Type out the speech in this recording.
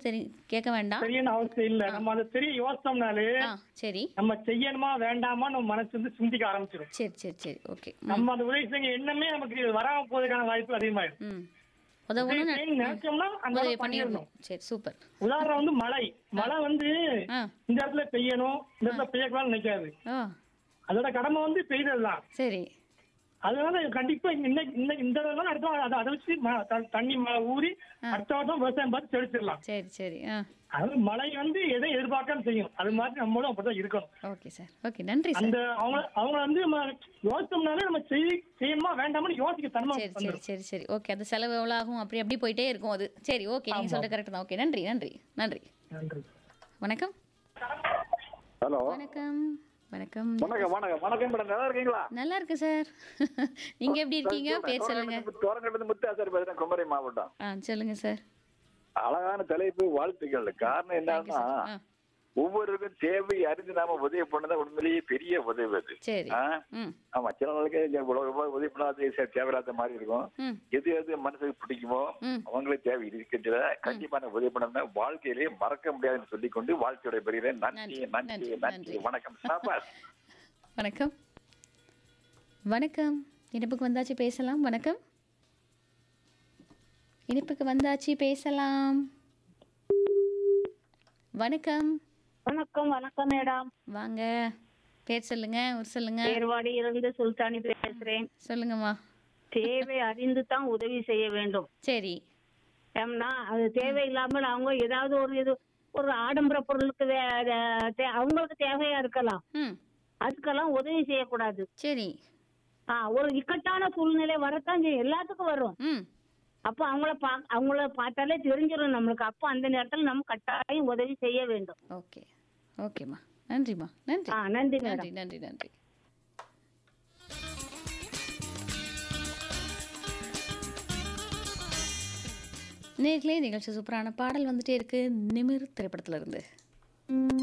தெரி கேட்க வேண்டாம் தெரியணும் அவசியம் இல்ல நம்ம அதை தெரிய யோசிச்சோம்னாலே ஆ சரி நம்ம செய்யணுமா வேண்டாமா நம்ம மனசு வந்து சிந்திக்க ஆரம்பிச்சிடும் சரி சரி சரி ஓகே நம்ம அந்த உதவி செய்ய எண்ணமே நமக்கு வராம போவதற்கான வாய்ப்பு அதிகமாயிடும் ம் உதவணும் உதவி செய்யணும்னு நினைச்சோம்னா அந்த உதவி வேலை பண்ணிடணும் பண்ணிடணும் சரி சூப்பர் உதாரணம் வந்து மழை மழை வந்து ஆ இந்த இடத்துல பெய்யணும் இந்த இடத்துல பெய்யக்கூடாதுன்னு நினைக்காது ஓ அதோட கடமை வந்து பெய்ததுதான் சரி அதனால கண்டிப்பா இன்னைக்கு இன்னைக்கு இந்த தடவை அடுத்த வாரம் அதை அதை வச்சு ம- த- தண்ணி மழை ஊறி அடுத்த வருஷம் விவசாயம் பார்த்து செழிச்சிடலாம் சரி சரி ஆ அது மழை வந்து எதை எதிர்பார்க்காம செய்யும் அது மாதிரி நம்மளும் அப்படிதான் இருக்கணும் ஓகே சார் ஓகே நன்றி சார் அந்த அவங்க அவங்க வந்து நம்ம யோசிச்சோம்னாலே நம்ம செய் செய்யணுமா வேண்டாமான்னு யோசிக்க தன்மை சரி சரி வந்துடும் சரி சரி ஓகே அது செலவு எவ்வளோ ஆகும் அப்படி அப்படி போயிட்டே இருக்கும் அது சரி ஓகே நீங்கள் சொல்கிற கரெக்ட் தான் ஓகே நன்றி நன்றி நன்றி நன்றி வணக்கம் ஹலோ வணக்கம் வணக்கம் வணக்கம் வணக்கம் வணக்கம் மேடம் நல்லா இருக்கீங்களா நல்லா இருக்கு சார் நீங்க எப்படி இருக்கீங்க பேர் சொல்லுங்க தோரங்கட்டு முத்தாசாரி பேசுறேன் குமரி மாவட்டம் ஆ சொல்லுங்க சார் அழகான தலைப்பு வாழ்த்துக்கள் காரணம் தேங்க்யூ என்னன்னா சார் ஆ ஒவ்வொருவருக்கும் தேவை அறிந்து நாம உதவி பண்ணதான் உண்மையிலேயே பெரிய உதவி அது சரி ஆ? ம் ஆமா சில நாளுக்கு இவ்வளவு ரூபாய் உதவி பண்ணாது சரி, தேவையில்லாத மாதிரி இருக்கும் ம் எது எது மனசுக்கு பிடிக்குமோ ம். அவங்களுக்கு தேவை இருக்கின்ற கண்டிப்பா நான் உதவி பண்ண வாழ்க்கையிலேயே மறக்க முடியாதுன்னு சொல்லிக்கொண்டு வாழ்க்கையோட பெறுகிறேன் நன்றி நன்றி, நன்றி நன்றி, நன்றி நன்றி. வணக்கம் சாபாஸ் வணக்கம் வணக்கம் இனிப்புக்கு வந்தாச்சு பேசலாம் வணக்கம் இனிப்புக்கு வந்தாச்சு பேசலாம் வணக்கம் வணக்கம் வணக்கம் மேடம் வாங்க பேர் சொல்லுங்க ஊர் சொல்லுங்க ஏர்வாடி இருந்து சுல்தானி பேசுறேன் சொல்லுங்கம்மா தேவை அறிந்து தான் உதவி செய்ய வேண்டும் சரி ஏம்னா அது தேவையில்லாமல் அவங்க ஏதாவது ஒரு இது ஒரு ஆடம்பர பொருளுக்கு வே- வே- தே- அவங்களுக்கு தேவையா இருக்கலாம் ம் அதுக்கெல்லாம் உதவி செய்யக்கூடாது சரி ஆ ஒரு இக்கட்டான சூழ்நிலை வரத்தான் செய்யும் எல்லாத்துக்கும் வரும் ம் அப்ப அவங்கள பா அவங்கள பார்த்தாலே தெரிஞ்சிடும் நம்மளுக்கு அப்போ அந்த நேரத்தில் நம்ம கட்டாயம் உதவி செய்ய வேண்டும் ஓகே ஓகேம்மா நன்றிம்மா நன்றி ஆ நன்றி மேடம் நன்றி நன்றி நன்றி நேர்களே நிகழ்ச்சி சூப்பரான பாடல் வந்துட்டே இருக்கு நிமிர் திரைப்படத்துல இருந்து